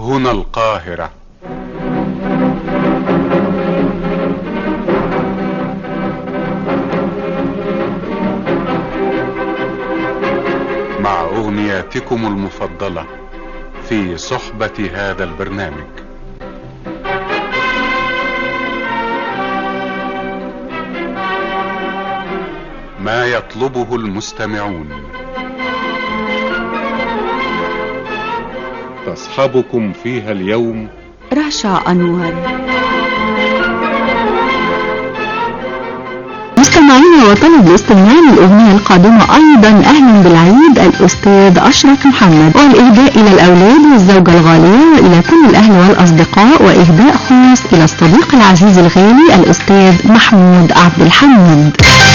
هنا القاهرة مع أغنياتكم المفضلة في صحبة هذا البرنامج ما يطلبه المستمعون تصحبكم فيها اليوم رشا أنور مستمعينا وطلب الاستماع للأغنية القادمة أيضا أهلا بالعيد الأستاذ أشرف محمد والإهداء إلى الأولاد والزوجة الغالية وإلى كل الأهل والأصدقاء وإهداء خاص إلى الصديق العزيز الغالي الأستاذ محمود عبد الحميد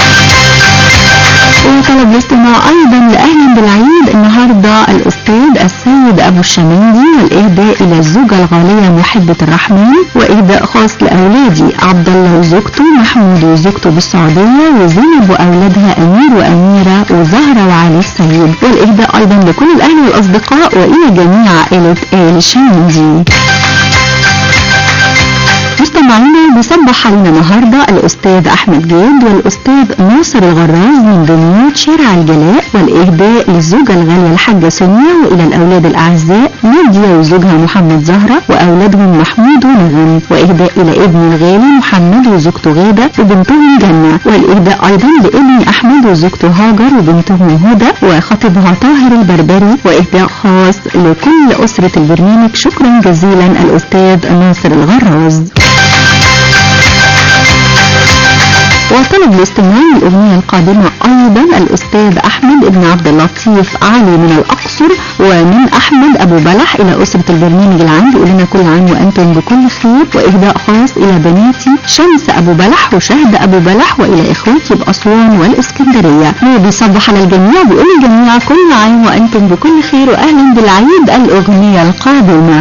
وطلب الاستماع ايضا لاهلا بالعيد النهارده الاستاذ السيد ابو الشمندي والاهداء الى الزوجه الغاليه محبه الرحمن واهداء خاص لاولادي عبد الله وزوجته محمود وزوجته بالسعوديه وزينب واولادها امير واميره وزهره وعلي السيد والاهداء ايضا لكل الاهل والاصدقاء والى جميع عائله ال الشمندي مستمعينا بيصبح علينا النهارده الاستاذ احمد جاد والاستاذ ناصر الغراز من دمياط شارع الجلاء والاهداء للزوجه الغاليه الحاجه سونيا والى الاولاد الاعزاء ناديه وزوجها محمد زهره واولادهم محمود ونغم واهداء الى ابني الغالي محمد وزوجته غاده وبنتهم جنه والاهداء ايضا لابني احمد وزوجته هاجر وبنتهم هدى وخطيبها طاهر البربري واهداء خاص لكل اسره البرنامج شكرا جزيلا الاستاذ ناصر الغراز وطلب الاستماع للأغنية القادمة أيضا الأستاذ أحمد بن عبد اللطيف علي من الأقصر ومن أحمد أبو بلح إلى أسرة البرنامج العام بيقول لنا كل عام وأنتم بكل خير وإهداء خاص إلى بناتي شمس أبو بلح وشهد أبو بلح وإلى إخواتي بأسوان والإسكندرية وبيصبح على الجميع بيقول الجميع كل عام وأنتم بكل خير وأهلا بالعيد الأغنية القادمة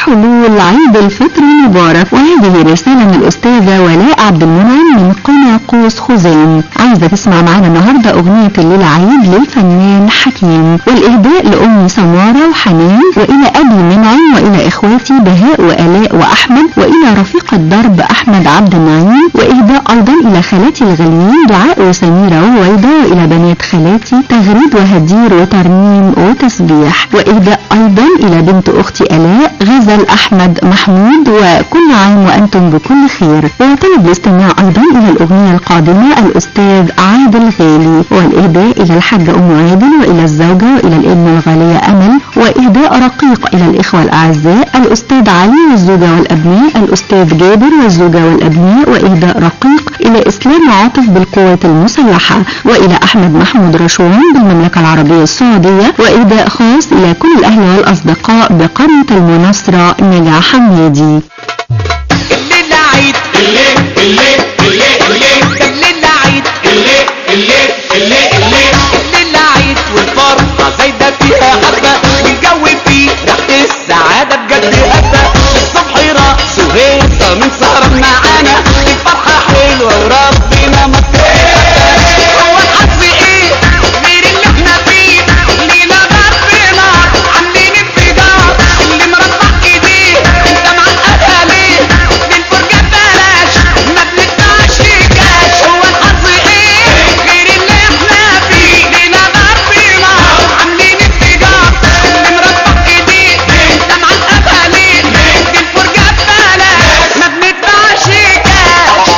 بحلول عيد الفطر المبارك وهذه رسالة من الأستاذة ولاء عبد المنعم من قنا قوس خزام عايزة تسمع معانا النهاردة أغنية الليل عيد للفنان حكيم والإهداء لأم سمارة وحنان وإلى أبي منعم وإلى إخواتي بهاء وآلاء وأحمد وإلى رفيق الدرب أحمد عبد النعيم وإهداء أيضا إلى خالاتي الغاليين دعاء وسميرة وويدة وإلى بنات خالاتي تغريد وهدير وترنيم وتسبيح وإهداء أيضا إلى بنت أختي آلاء غزل أحمد محمود وكل عام وأنتم بكل خير وطلب الاستماع أيضا إلى الأغنية القادمة الأستاذ عادل غالي والإهداء إلى الحاجة أم عادل وإلى الزوجة وإلى الابنة الغالية أمل وإهداء رقيق إلى الإخوة الأعزاء الأستاذ علي والزوجة والأبناء الأستاذ جابر والزوجة والأبناء وإهداء رقيق إلى إسلام عاطف بالقوات المسلحة وإلى أحمد محمود رشوان بالمملكة العربية السعودية وإهداء خاص إلى كل الأهل والأصدقاء بقرية المناصرة نجا حميدي الليل عيد الليل الليل الليل الليل الليل عيد الليل الليل الليل الليل الليل عيد والفرحة زايدة فيها حبة والجو فيه ريحة السعادة بجد هبة الصبح رقص وهيصة من سهرة معانا الفرحة حلوة وربنا ما هو الحظ ايه غير اللي احنا فيه لينا ربنا عاملين انفجار اللي مربع ايديه انت معقدها ليه بالفرجة بلاش ما بندفعش كاش هو الحظ ايه غير اللي احنا فيه لينا ربنا عاملين انفجار اللي مربع ايديه انت معقدها ليه بالفرجة بلاش ما بندفعش كاش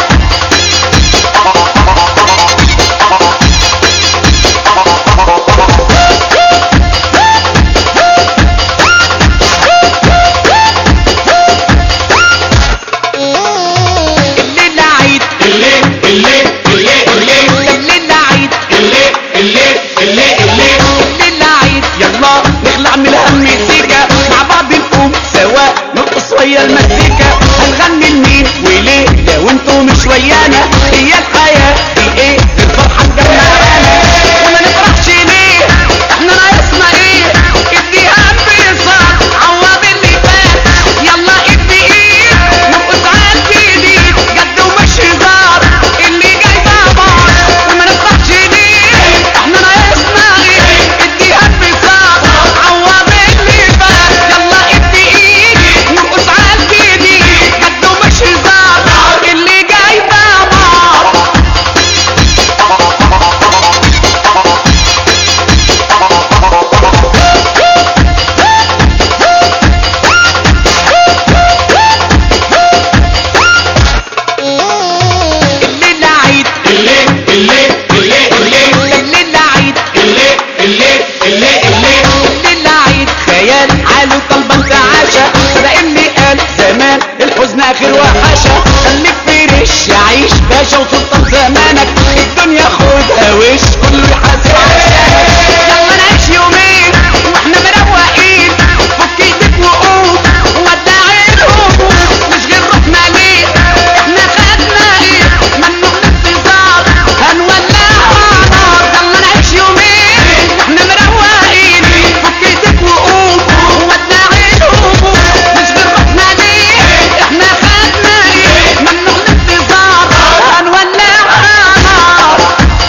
الليل عيد الليل الليل الليل الليل الليل عيد الليل الليل الليل الليل الليل عيد يلا نخلع من الهم سيكا مع بعض نقوم سوا نرقص ويا المزيكا هنغني لمين وليه لو انتوا مش ويانا هي الحياة في ايه الفرحة مجمعانا وما نفرحش ليه احنا ناقصنا ايه اديها انبساط عوض اللي فات يلا ادي ايه نرقص على الجديد جد ومش هزار اللي جاي بابار وما نفرحش ليه احنا ناقصنا ايه اديها انبساط عوض اللي فات يلا ادي ايه نرقص على الجديد جد ومش هزار اللي جاي بابار الليل عيد الليل الليل الليل الليل الليل عيد الليل الليل الليل الليل الليل عيد خيال عالي طلبا تعاشى صدق اللي قال زمان الحزن اخر وحشة خليك فريش عيش باشا وسلطان زمانك الدنيا خدها وش كله يحاسب عشانك يلا نعيش يومين واحنا مروقين فك ايدك وقوم ودع الهموم مش غير روحنا ليه احنا خدنا ايه ممنوع الانتظار هنولعها نار يلا نعيش يومين واحنا مروقين فك ايدك وقوم ودع الهموم مش غير روحنا ليه احنا خدنا ايه ممنوع الانتظار هنولعها نار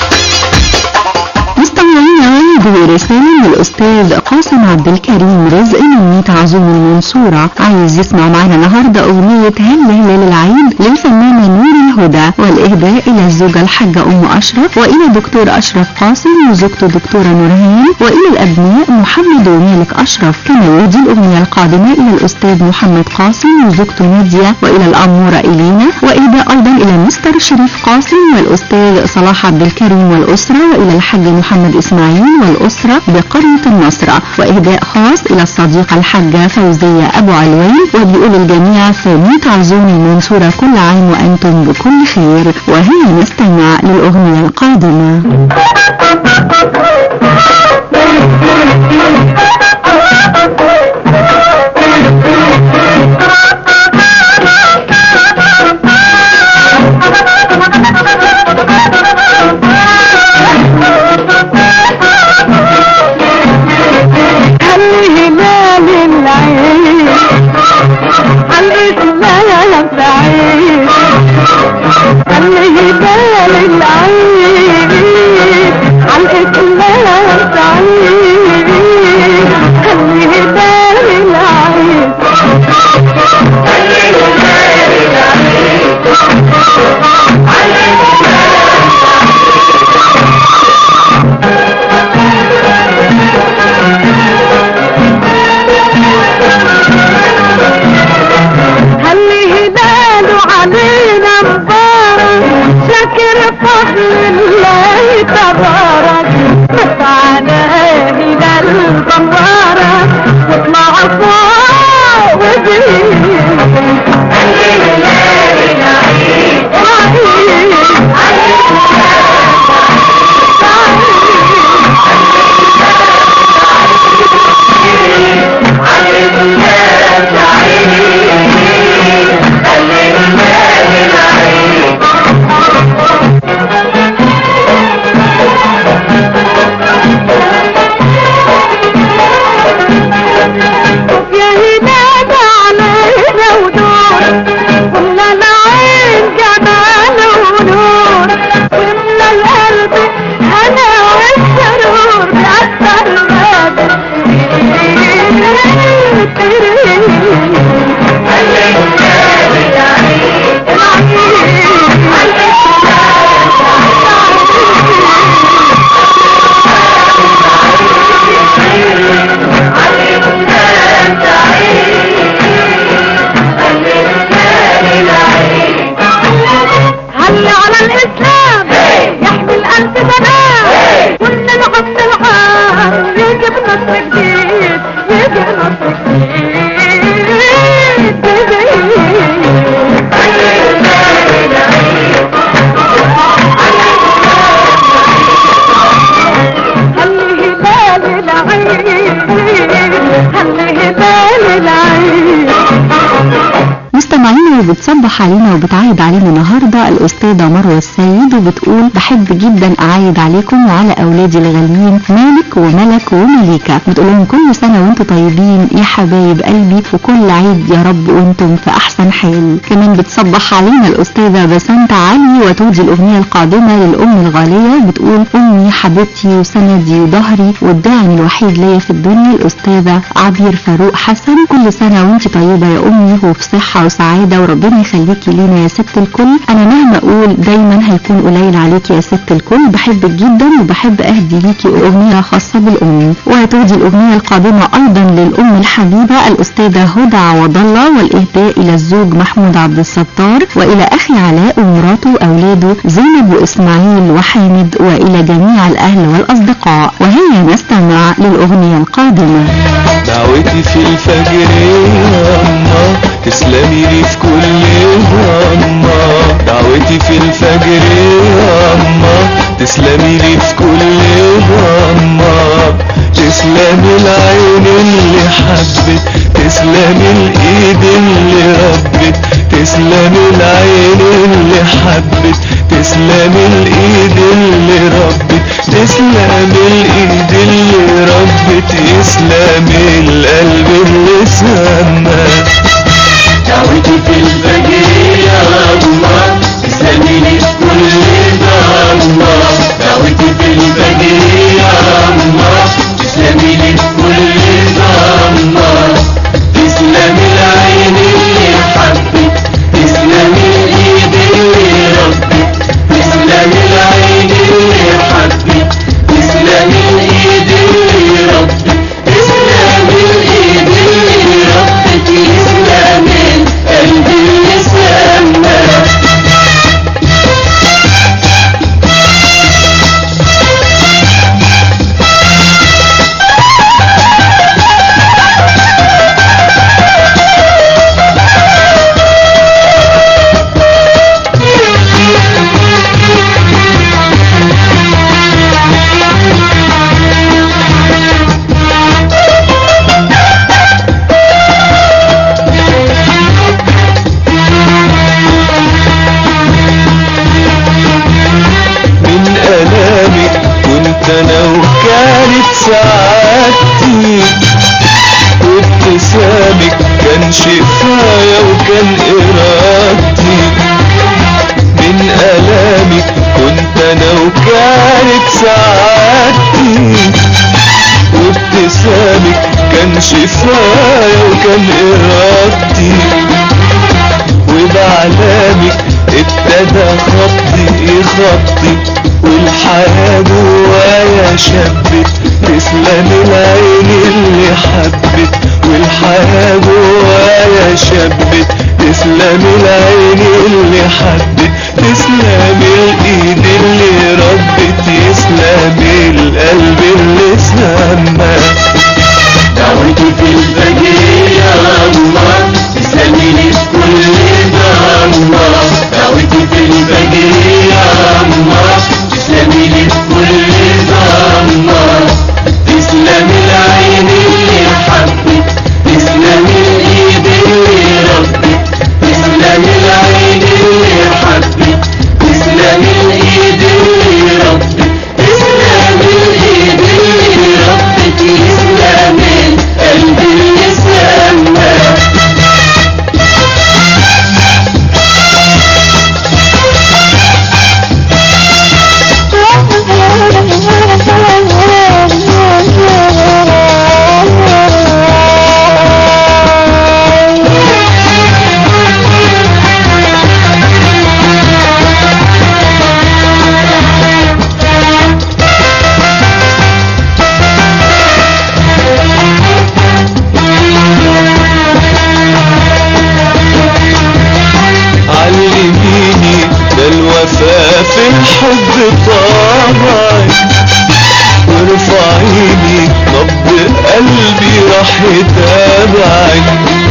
مستمعينا هذه رسالة من الأستاذ قاسم عبد الكريم رزق من ميت عزوم المنصورة عايز يسمع معنا النهاردة أغنية هل هلال العيد للفنانة نور الهدى والإهداء إلى الزوجة الحاجة أم أشرف وإلى دكتور أشرف قاسم وزوجته دكتورة نورهان وإلى الأبناء محمد ومالك أشرف كما يهدي الأغنية القادمة إلى الأستاذ محمد قاسم وزوجته نادية وإلى الأمورة إلينا وإهداء أيضا إلى مستر شريف قاسم والأستاذ صلاح عبد الكريم والأسرة وإلى الحاج محمد إسماعيل والأسرة بقرية النصرة وإهداء خاص إلى الصديقة الحاجة فوزية أبو علوين وبيقول الجميع في ميت عزوم المنصورة كل عام وأنتم بكل خير وهيا نستمع للأغنية القادمة هل هلال العين وبتصبح علينا وبتعايد علينا النهارده الاستاذه مروه السيد وبتقول بحب جدا اعايد عليكم وعلى اولادي الغاليين مالك وملك ومليكه بتقول لهم كل سنه وانتم طيبين يا حبايب قلبي وكل عيد يا رب وانتم في احسن حال كمان بتصبح علينا الاستاذه بسنت علي وتودي الاغنيه القادمه للام الغاليه بتقول امي حبيبتي وسندي وظهري والداعم الوحيد ليا في الدنيا الاستاذه عبير فاروق حسن كل سنه وانت طيبه يا امي وفي صحه وسعاده وربنا يخليكي لينا يا ست الكل انا مهما اقول دايما هيكون قليل عليكي يا ست الكل بحبك جدا وبحب اهدي ليكي اغنيه خاصه بالام وهتهدي الاغنيه القادمه ايضا للام الحبيبه الاستاذه هدى عوض الله والاهداء الى الزوج محمود عبد الستار والى اخي علاء ومراته واولاده زينب واسماعيل وحامد والى جميع الاهل والاصدقاء وهيا نستمع للاغنيه القادمه دعوتي في الفجر يا الله تسلمي لي في كل همة دعوتي في الفجر يا الله تسلمي لي في كل همة تسلمي العين اللي حبت تسلمي الايد اللي ربت تسلمي العين اللي حبت تسلمي الايد اللي ربت تسلمي الايد اللي ربت يسلمي القلب اللي سمى دعوتي في الفجر يا الله تسلمي لي في كل ضلمة دعوتي في الفجر يا الله تسلمي لي في كل ضلمة تسلمي العين اللي حبت تسلمي الايد اللي ربت تسلمي العين اللي حبت تسلمي الايد اللي ربت تسلمي الايد اللي ربت تسلمي القلب اللي سمى من ألامي كنت أنا وكانت سعادتي وابتسامك كان شفايا وكان إرادتي من ألامك كنت أنا وكانت سعادتي وابتسامك كان شفايا وكان إرادتي وبعلامك ابتدى خطي خطي والحياة جوايا شبت تسلم العين اللي حبت والحياة جوايا شبت تسلم العين اللي حبت تسلم الايد اللي ربت يسلم القلب اللي سمى دعوتي في الفجر يا الله تسلمي لي في كل ضلمة دعوتي في الفجر يا الله تسلمي لي في كل ضلمة تسلمي العين اللي حبت تسلمي الايد اللي ربت تسلمي العين اللي حبت تسلمي الايد اللي ربت تسلمي الايد اللي ربت تسلمي القلب اللي سمى علميني ده الوفاء في الحب طبعك وارفعيني نبض قلبي راح يتابعك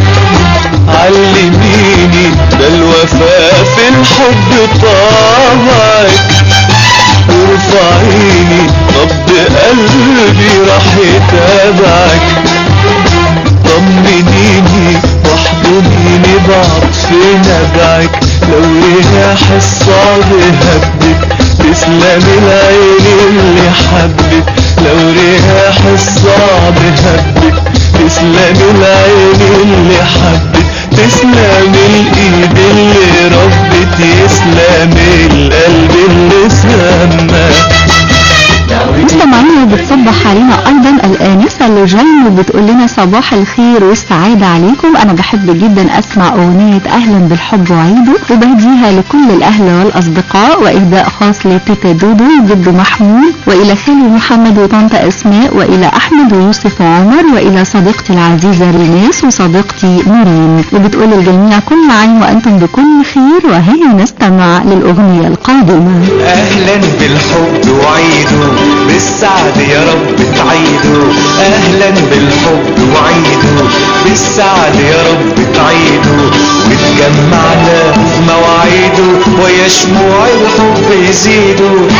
علميني ده الوفاء في الحب طبعك وارفعيني نبض قلبي راح يتابعك طمنيني واحضنيني بعطف في نبعك لو رياح الصعب هبت تسلم العين اللي حبت لو رياح الصعب هبت تسلم العين اللي حبت تسلم الايد اللي ربت يسلم القلب اللي سمى مستمعينا بتصبح علينا ايضا الانسه لجين وبتقول لنا صباح الخير والسعاده عليكم انا بحب جدا اسمع اغنيه اهلا بالحب وعيده وبهديها لكل الاهل والاصدقاء واهداء خاص لتيتا دودو وجد محمود والى خالي محمد وطنط اسماء والى احمد ويوسف وعمر والى صديقتي العزيزه ريناس وصديقتي نورين وبتقول للجميع كل عام وانتم بكل خير وهيا نستمع للاغنيه القادمه اهلا بالحب وعيده بالسعد يا رب تعيده اهلا بالحب وعيده بالسعد يا رب تعيده وتجمعنا في مواعيده ويا شموع الحب يزيدوا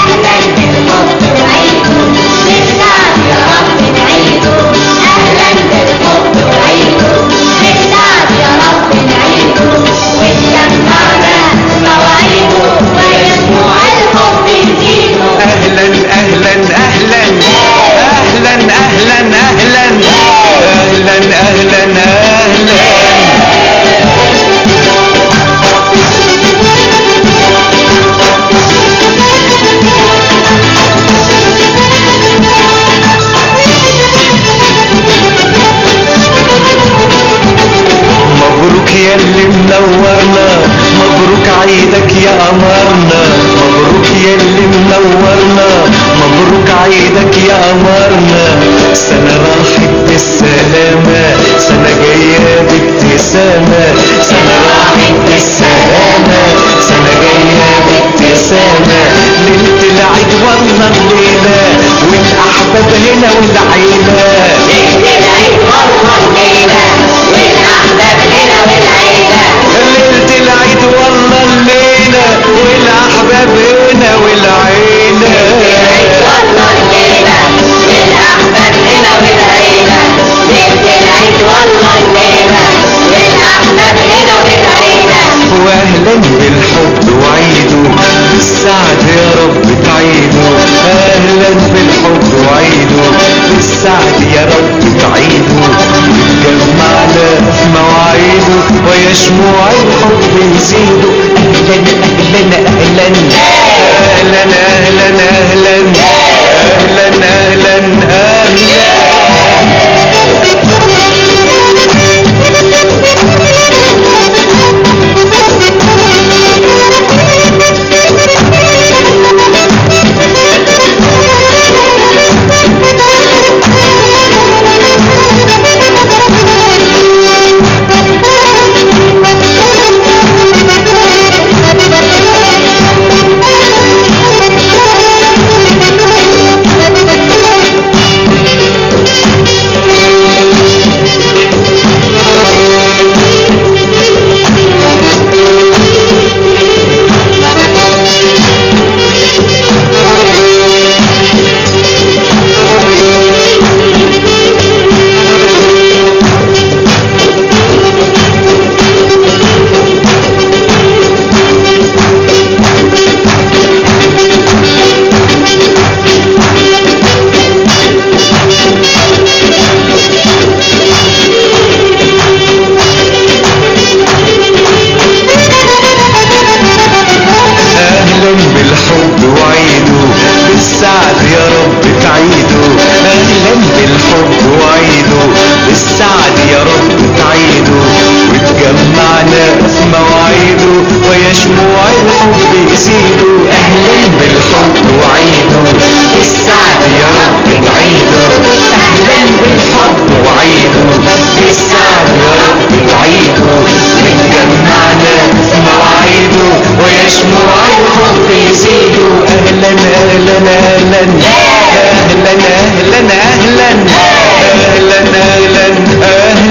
اهلا اهلا اهلا اهلا اهلا اهلا اهلا اهلا اهلا مبروك يا اللي منورنا مبروك عيدك يا قمرنا مبروك يا اللي منورنا مبروك عيدك يا قمرنا سنة راحت بالسلامة سنة جاية بابتسامة سنة راحت بالسلامة سنة جاية بابتسامة ليلة العيد والله الليلة والأحباب هنا والعيلة ليلة العيد والله الليلة والأحباب هنا والعيلة واهلا بالحب وعيده بالسعد يا رب تعيده اهلا بالحب وعيده بالسعد يا رب تعيده جمعنا في مواعيده ويا شموع الحب يزيدوا اهلا اهلا اهلا اهلا اهلا اهلا اهلا اهلا اهلا اهلا بالحب وعيده بالسعد يا رب تعيده اهلا بالحب وعيده بالسعد يا رب تعيده وتجمعنا في مواعيده ويا شموع الحب يزيدوا اهلا بالحب وعيده بالسعد يا رب تعيده اهلا بالحب وعيده بالسعد يا رب تعيده وتجمعنا في مواعيده ويا شموع الحب يزيدوا اهلا اهلا اهلا اهلا اهلا اهلا اهلا اهلا اهلا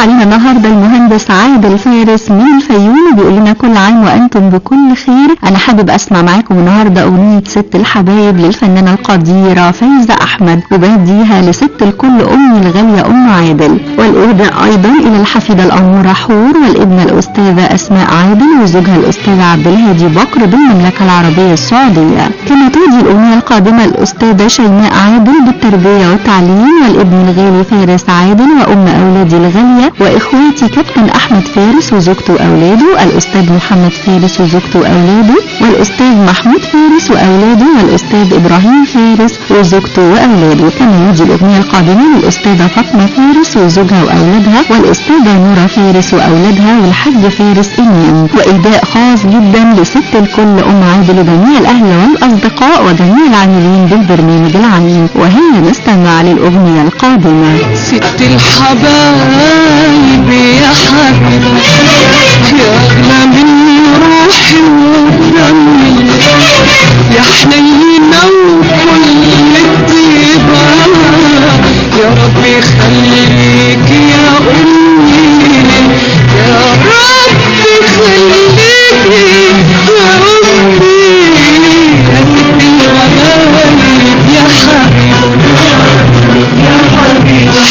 علينا النهارده المهندس عادل فارس من الفيوم بيقول لنا كل عام وانتم بكل خير انا حابب اسمع معاكم النهارده اغنيه ست الحبايب للفنانه القديره فايزه احمد وبهديها لست الكل امي الغاليه ام عادل والاهداء ايضا الى الحفيده الاموره حور والابنه الاستاذه اسماء عادل وزوجها الاستاذ عبد الهادي بكر بالمملكه العربيه السعوديه كما تهدي الاغنيه القادمه الاستاذه شيماء عادل بالتربيه والتعليم والابن الغالي فارس عادل وام اولادي الغاليه واخواتي كابتن احمد فارس وزوجته واولاده الاستاذ محمد فارس وزوجته واولاده والاستاذ محمود فارس واولاده والاستاذ ابراهيم فارس وزوجته واولاده كما يجي الاغنيه القادمه للاستاذه فاطمه فارس وزوجها واولادها والاستاذه نورة فارس واولادها والحاج فارس امام واهداء خاص جدا لست الكل ام عادل وجميع الاهل والاصدقاء وجميع العاملين بالبرنامج العام وهيا نستمع للاغنيه القادمه ست الحبايب يا حبيبة يا أغلى من روحي ودمي يا حنينة وكل الطيبة يا رب يخليك يا أمي يا رب يخليك يا أمي يا ست الحبايب يا حبيبة يا حبيبة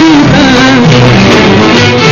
حبيبة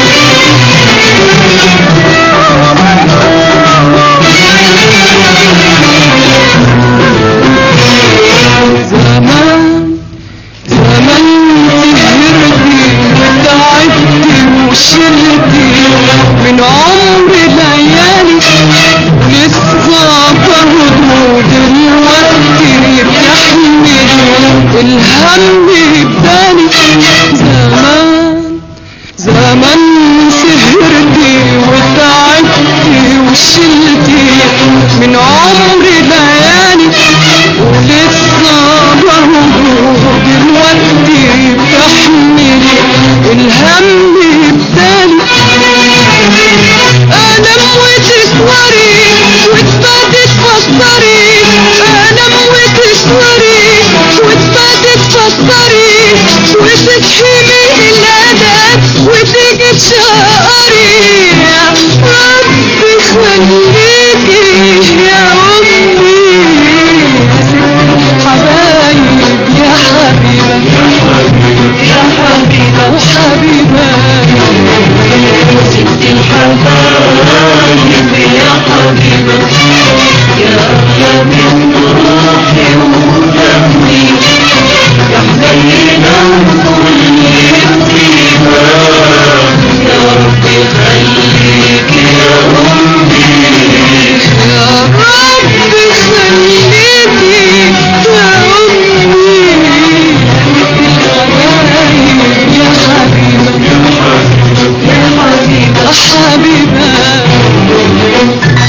زمان زمان سهرتي وتعبتي وشلتي من عمر ليالي لسه برضه دلوقتي بتحمل الهم بدالي زمان زمان سهرتي وتعبتي وشلتي من عمر ليالي ولسه برضه دلوقتي بتحمل الهم بدالي ألم وتسوري وتبادي تفسري ألم وتسوري وتبادي تفسري وتصحي من الأذان وتيجي تشقري يا ربي خليكي يا أمي يا ست حبايب يا حبيبة يا حبيبة وحبيبة ست الحبايب يا حبيبة يا أغلى من روحي ودمي يا حنينة وكل الطيبة يا رب يخليك يا أمي يا رب يخليك يا أمي يا حبيبة يا حبيبة حبيبة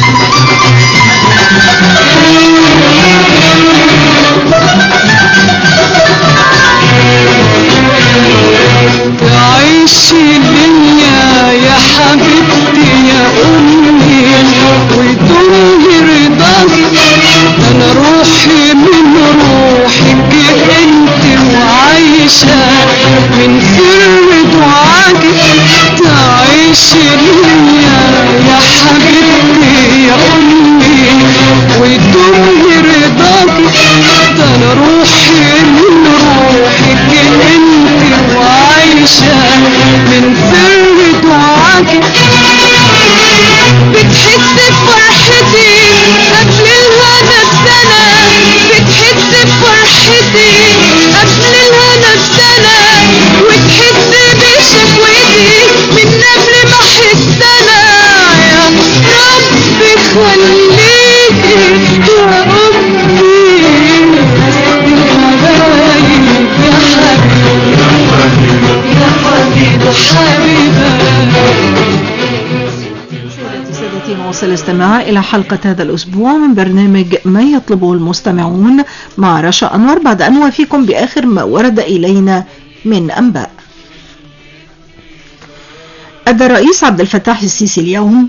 تعيشي ليا يا حبيبتي يا أمي ويدومي رضاكي أنا روحي من روحك أنت وعايشة من سر دعاكي تعيشي ليا يا حبيبتي يا أمي ويدومي رضاكي أنا روحي من روحك أنت وعايشة من سر دعاكي بتحس بفرحتي قبل الهنا بسنة بتحس بفرحتي قبل الهنا بسنة وتحس بشكوتي من قبل ما احس انا يا ربي خليكي يا امي يا حبيبي يا حبيبي حبيبه سادتي نواصل الاستماع إلى حلقة هذا الأسبوع من برنامج ما يطلبه المستمعون مع رشا أنور بعد أن نوافيكم بآخر ما ورد إلينا من أنباء أدى الرئيس عبد الفتاح السيسي اليوم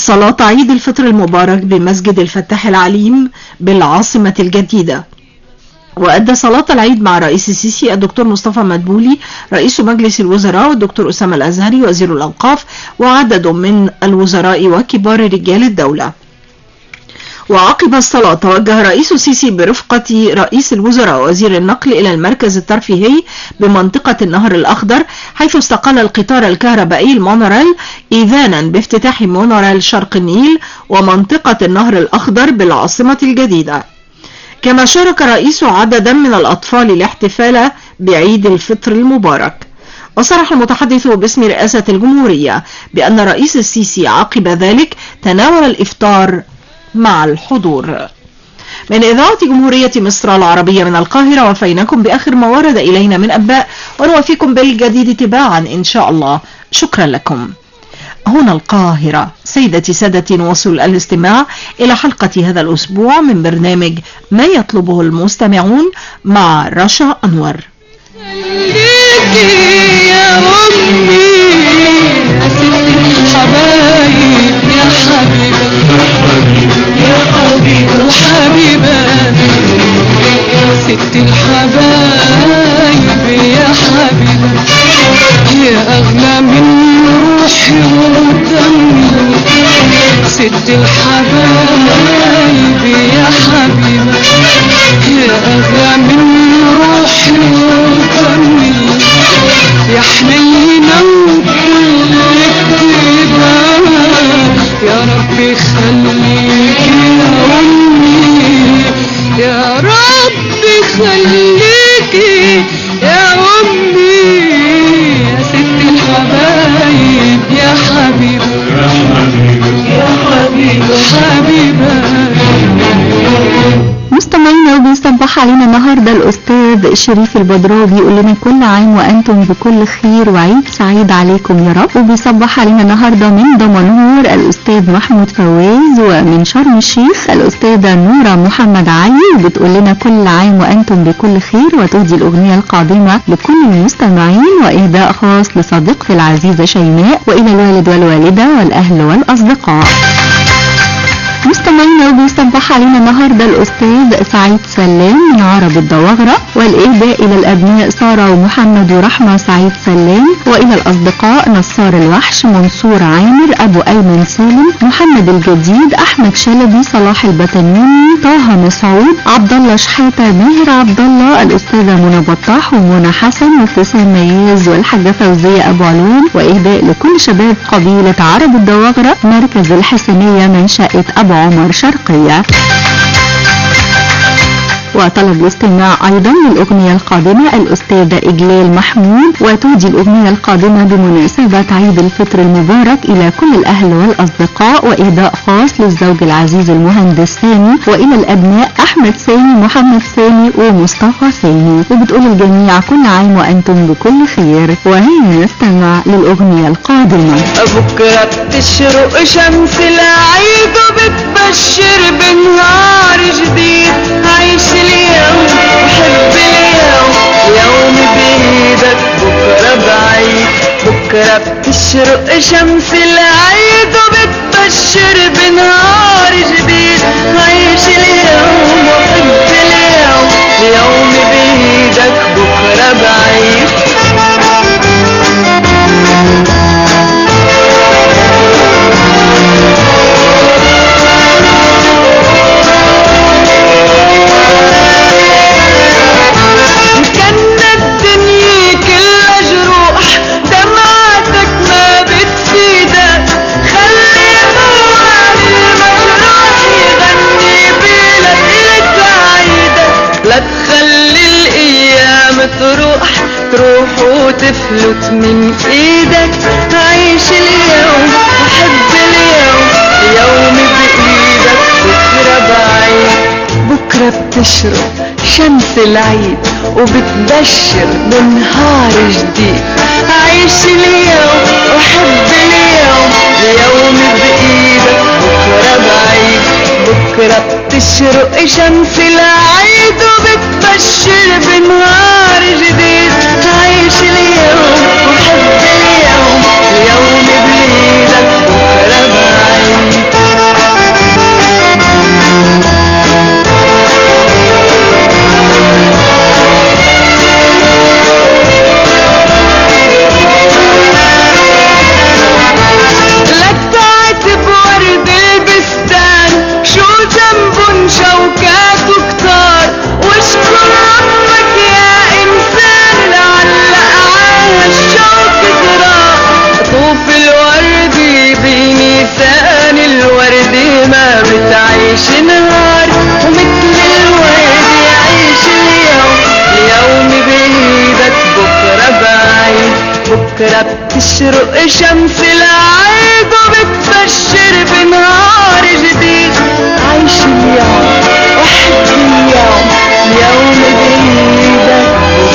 صلاة عيد الفطر المبارك بمسجد الفتاح العليم بالعاصمة الجديدة وأدى صلاة العيد مع رئيس السيسي الدكتور مصطفى مدبولي رئيس مجلس الوزراء والدكتور أسامة الأزهري وزير الأوقاف وعدد من الوزراء وكبار رجال الدولة وعقب الصلاة توجه رئيس السيسي برفقة رئيس الوزراء وزير النقل إلى المركز الترفيهي بمنطقة النهر الأخضر حيث استقل القطار الكهربائي المونوريل إذانا بافتتاح مونوريل شرق النيل ومنطقة النهر الأخضر بالعاصمة الجديدة كما شارك رئيس عددا من الأطفال الاحتفال بعيد الفطر المبارك وصرح المتحدث باسم رئاسة الجمهورية بأن رئيس السيسي عقب ذلك تناول الإفطار مع الحضور من إذاعة جمهورية مصر العربية من القاهرة وفيناكم بآخر ما ورد إلينا من أنباء ونوفيكم بالجديد تباعا إن شاء الله شكرا لكم هنا القاهرة سيدتي سادتي نواصل الاستماع إلى حلقة هذا الأسبوع من برنامج ما يطلبه المستمعون مع رشا أنور يا أمي يا ست الحبايب يا حبيبة يا حبيبة وحبيبة يا ست الحبايب يا حبيبة يا أغلى من روحي ودمي ست الحبايب يا حبيبة يا أغلى من روحي ودمي يا حنينة وكل كتيبة يا ربي خليك يا أمي يا ربي خليكي يا أمي يا ست الحبايب يا حبيبة يا حبيبة حبيبة مستمعينا وبيصبح علينا النهارده الاستاذ شريف البدراوي بيقول لنا كل عام وانتم بكل خير وعيد سعيد عليكم يا رب وبيصبح علينا النهارده من دمنهور الاستاذ محمود فواز ومن شرم الشيخ الاستاذه نوره محمد علي وبتقول لنا كل عام وانتم بكل خير وتهدي الاغنيه القادمه لكل المستمعين واهداء خاص لصديقتي العزيزه شيماء والى الوالد والوالده والاهل والاصدقاء مستمعينا وبيصبح علينا النهارده الاستاذ سعيد سلام من عرب الدواغره والاهداء الى الابناء ساره ومحمد ورحمه سعيد سلام والى الاصدقاء نصار الوحش منصور عامر ابو ايمن سالم محمد الجديد احمد شلبي صلاح البتنيني طه مسعود عبد الله شحاته ماهر عبد الله الاستاذه منى بطاح ومنى حسن وابتسام مياز والحاجه فوزيه ابو علوم واهداء لكل شباب قبيله عرب الدواغره مركز الحسنيه من شقه ابو عمر شرقيه وطلب الاستماع أيضا للأغنية القادمة الأستاذة إجلال محمود وتهدي الأغنية القادمة بمناسبة عيد الفطر المبارك إلى كل الأهل والأصدقاء وإهداء خاص للزوج العزيز المهندس سامي وإلى الأبناء أحمد سامي محمد سامي ومصطفى سامي وبتقول الجميع كل عام وأنتم بكل خير وهي نستمع للأغنية القادمة بكرة بتشرق شمس العيد وبتبشر بنهار جديد عيش اليوم وحب اليوم يوم بإيدك بكرة بعيد بكرة بتشرق شمس العيد وبتبشر بنهار جديد عيش اليوم وحب اليوم يوم بإيدك بكرة بعيد كان الدنيا كلها جروح دمعتك ما بتفيدك خلي موال المجروح يغني بليلة سعيدة لا تخلي الايام تروح تروح وتفلت من ايدك عيش اليوم وحب اليوم يوم بايدك بكره بعيد بكرة بتشرق شمس العيد وبتبشر بنهار جديد عيش اليوم وحب اليوم يوم بإيدك بكرة بعيد بكرة بتشرق شمس العيد وبتبشر بنهار جديد عيش اليوم وحب اليوم يوم بإيدك بكرة بعيد بكرة بتشرق شمس العيد وبتبشر بنهار جديد عيش اليوم احكي اليوم اليوم بإيدك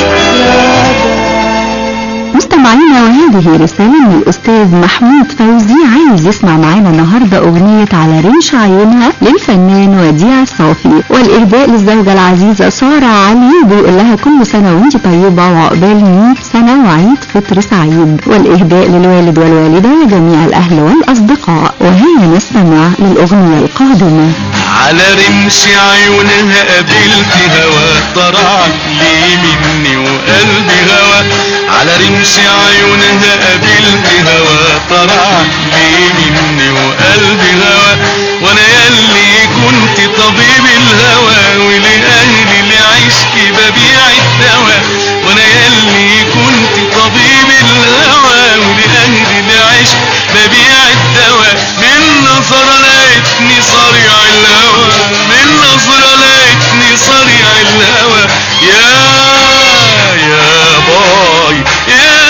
مستمعينا وهذه رسالة من الأستاذ محمود فوزي عايز يسمع معانا النهاردة أغنية على رمش عيونها للفنان وديع الصافي والإهداء للزوجة العزيزة سارة علي بيقول لها كل سنة وانت طيبة وعقبال 100 سنة وعيد فطر سعيد والإهداء للوالد والوالدة وجميع الأهل والأصدقاء وهيا نستمع للأغنية القادمة على رمش عيونها قابلت هوا طرعت لي مني وقلبي هوا على رمش عيونها قابلت هوا طرعت لي مني وقلبي هوا وانا ياللي كنت طبيب الهوى ولأهلي لعشق ببيع الدواء وانا ياللي كنت طبيب الهوى ولأهلي لعشق ببيع الدواء من نظرة لقيتني صريع الهوى من نظرة لقيتني صريع الهوى يا يا باي يا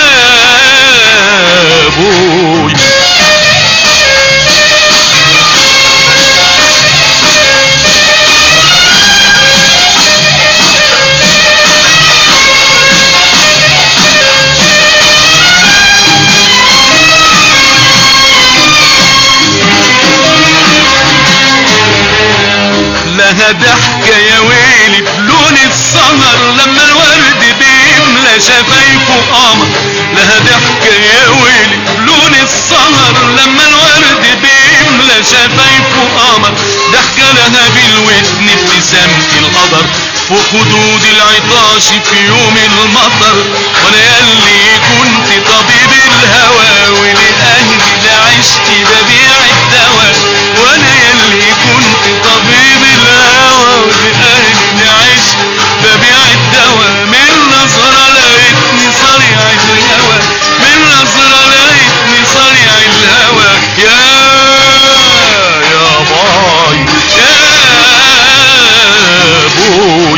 بوي لها ضحكة يا ويلي بلون السهر لما الورد بيملى شفايفه قمر لها ضحكة يا ويلي بلون السهر لما الورد بيملى شفايفه قمر ضحكة لها بالودن ابتسامة القدر فوق خدود العطاش في يوم المطر وانا ياللي كنت طبيب الهوى ولأهلي لعشت ببيع الدواء وانا ياللي كنت طبيب الهوى ولأهلي لعشت ببيع الدواء من نظرة لقيتني صريع الهوى من نظرة لقيتني صريع الهوى يا يا باي يا بوي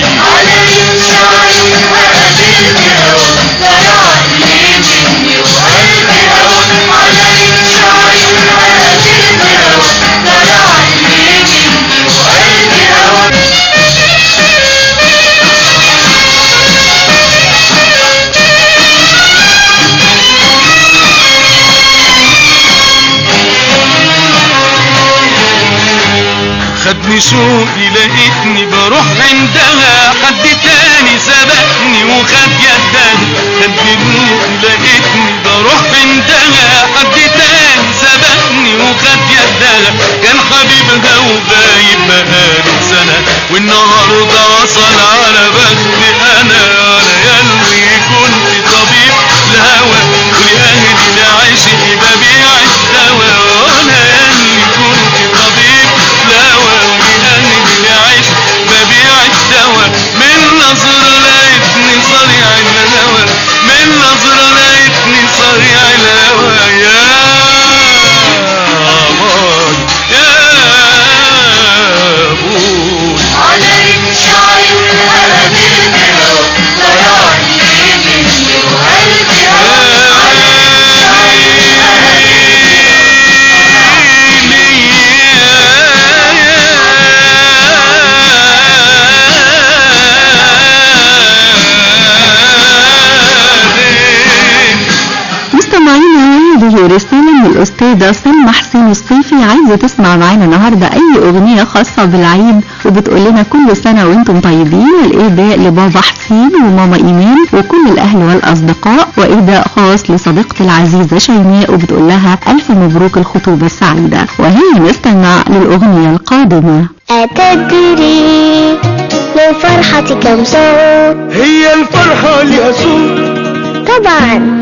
خدني شوقي لقيتني بروح عندها حد تاني سبقني وخد يدها خدني روحي لقيتني بروح عندها حد تاني سبقني وخد يدها كان حبيبها وغايب بقاله سنة والنهاردة وصل على بختي انا انا ياللي كنت طبيب الهوى ولأهلي لعشق ببيع الدواء وانا ياللي كنت طبيب الهوى ولأهلي لعشق ببيع الدواء من نظرة لقيتني صريع الهوى من نظرة لقيتني صريع الهوى يا باي يا بوي مستمعينا هذه رسالة من الأستاذة سلمى حسين الصيفي عايزة تسمع معانا النهاردة أي أغنية خاصة بالعيد وبتقول لنا كل سنة وأنتم طيبين والإهداء لبابا حسين وماما إيمان وكل الأهل والأصدقاء وإهداء خاص لصديقتي العزيزة شيماء وبتقول لها ألف مبروك الخطوبة السعيدة وهي نستمع للأغنية القادمة أتدري لفرحتي كم صوت هي الفرحة لها صوت طبعا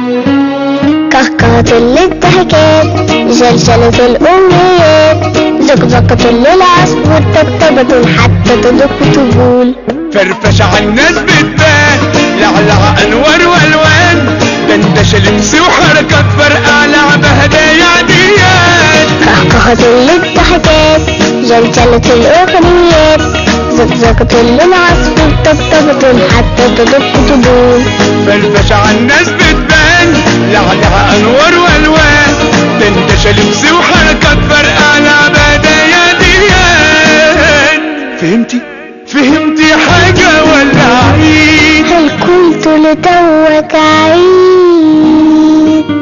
كهكهة للضحكات جلجلة الأمنيات زقزقة للعصفور طبطبة حتى تدق طبول فرفش على الناس بتبان لعلع انوار والوان دندش لبس وحركات فرقع لعبة هدايا عاديات كهكهة للضحكات جلجلة الأغنيات زقزقة للعصفور طبطبة حتى تدق طبول فرفش على الناس بتبان لعلها انوار والوان ده انت شلمس وحركات فرقع لعبة ديان فهمتي فهمتي حاجة ولا عيد هل قلت لتوك عيد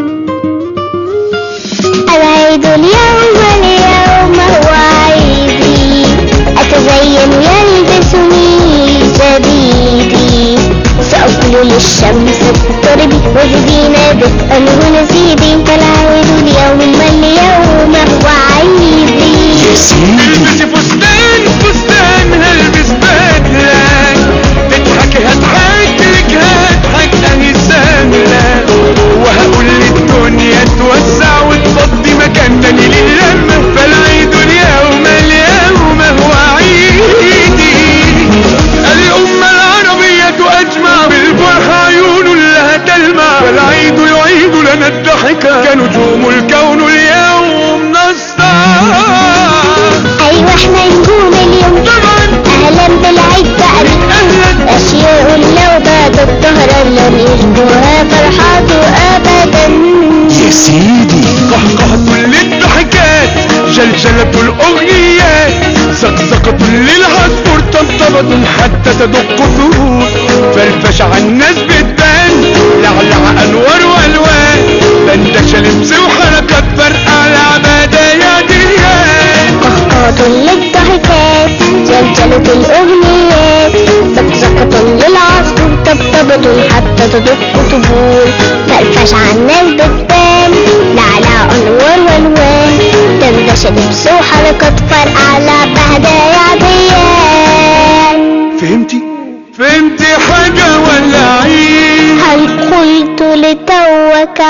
العيد اليوم اليوم هو عيدي أتزين يلبسني جديدي سأقول للشمس اضطربي وزدينا بتأله نسيبي العيد اليوم اليوم هو عيدي البسي فستان فستان هلبس بدلة تضحكي هضحك لك هضحك اهي سهلة وهقول للدنيا توسع وتفضي مكان تاني للمة فالعيد اليوم اليوم هو عيدي الأمة العربية أجمع بالفرحة عيون لها تلمع فالعيد يعيد لنا الضحكة كنجوم الكون اليوم نسطع أيوة احنا نقول اليوم طبعا أهلا بالعيد بقى أهلا أشياء لو بعد الظهر لم يشبهها فرحاته أبدا يا سيدي قهقهة للضحكات جلجلة الأغنيات زقزقة للعصفور طبطبة حتى تدق ثور فرفش على الناس بتبان لعلع أنوار وألوان بندش لبس وحركات فرقع لعبة يا ديان قهقهة للضحكات زلزلة الأغنيات زقزقة للعصفور طبطبة حتى تدق طبول فرفش على الناس بتبان لعلى أنوار والوان دردشة لبس وحركات فرقع على بهدايا ديان فهمتي فهمتي حاجة ولا عيد هل قلت لتوك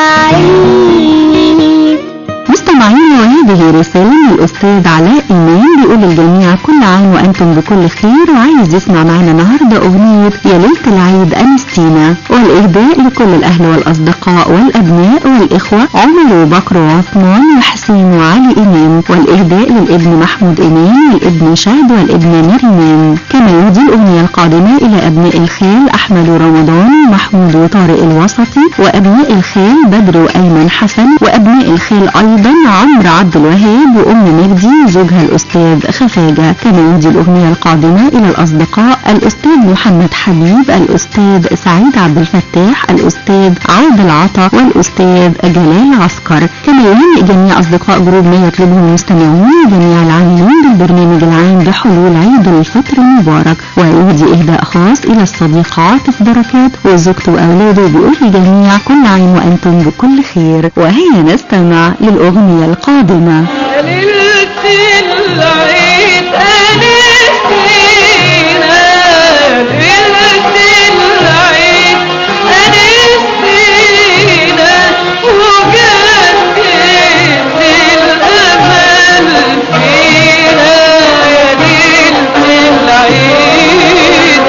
عيد مستمعين وهذه رسالة من الأستاذ علاء إمام بيقول للجميع كل عام وأنتم بكل خير وعايز يسمع معنا النهاردة أغنية يا ليلة العيد أنستينا والإهداء لكل الأهل والأصدقاء والأبناء والإخوة عمر وبكر وعثمان وحسين وعلي إمام والإهداء للابن محمود إمام والابن شهد والابن مريم كما يهدي الأغنية القادمة إلى أبناء الخال أحمد ورمضان ومحمود وطارق الوسطي وأبناء الخال بدر وأيمن حسن وأبناء الخال أيضا عمرو عبد الوهاب وأم مجدي وزوجها الأستاذ خفاجة كما يهدي الأغنية القادمة إلى الأصدقاء الأستاذ محمد حبيب الأستاذ سعيد عبد الفتاح الأستاذ عادل عطا والأستاذ جلال عسكر كما يهنئ جميع أصدقاء جروب ما يطلبه المستمعون وجميع العاملين بالبرنامج العام بحلول عيد الفطر المبارك ويهدي إهداء خاص إلى الصديق عاطف بركات وزوجته وأولاده بيقول للجميع كل عام وأنتم بكل خير وهيا نستمع للأغنية القادمة ليلة العيد أنستينا ليلة العيد أنستينا وجدت الأمل فينا يا ليلة العيد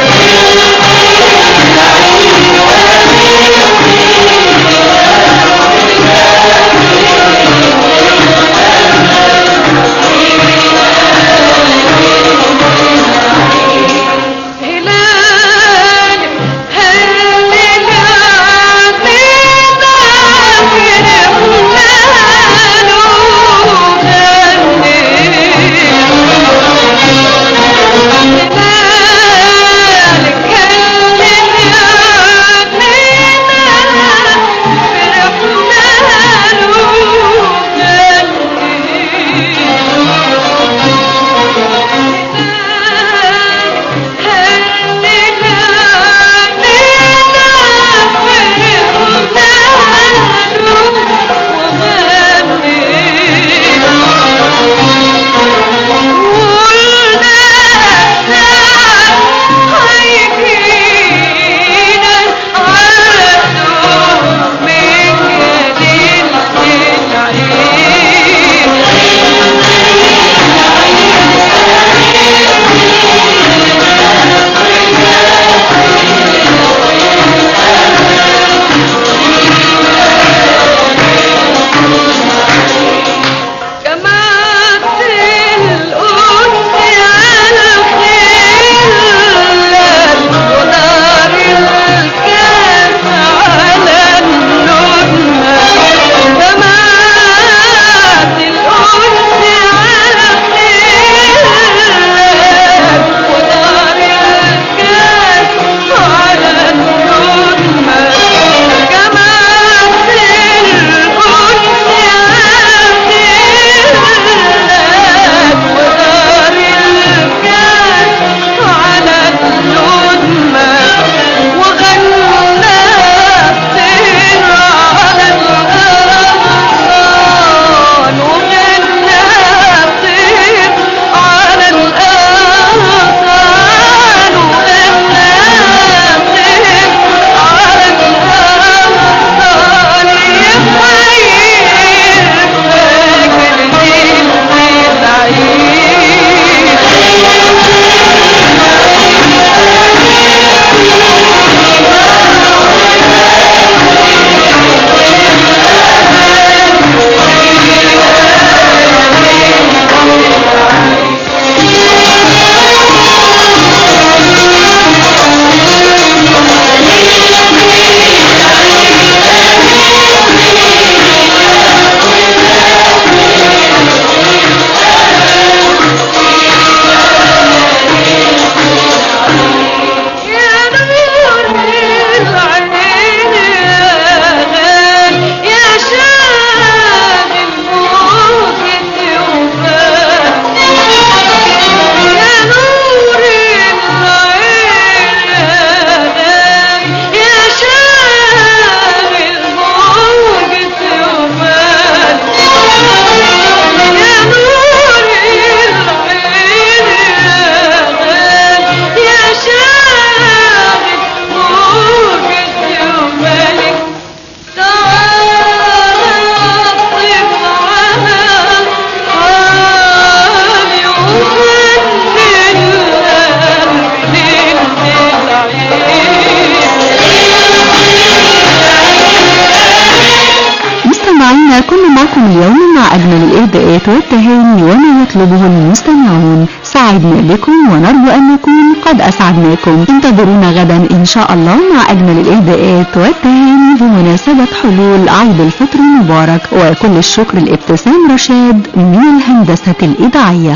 معكم اليوم مع أجمل الإهداءات والتهاني وما يطلبه المستمعون سعدنا بكم ونرجو أن نكون قد أسعدناكم انتظرونا غدا إن شاء الله مع أجمل الإهداءات والتهاني بمناسبة حلول عيد الفطر المبارك وكل الشكر لابتسام رشاد من الهندسة الإذاعية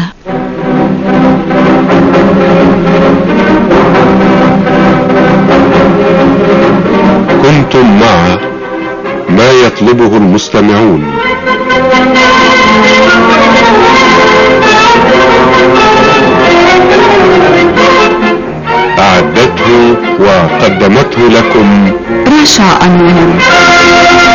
كنتم مع ما يطلبه المستمعون أعدته وقدمته لكم رشا أنور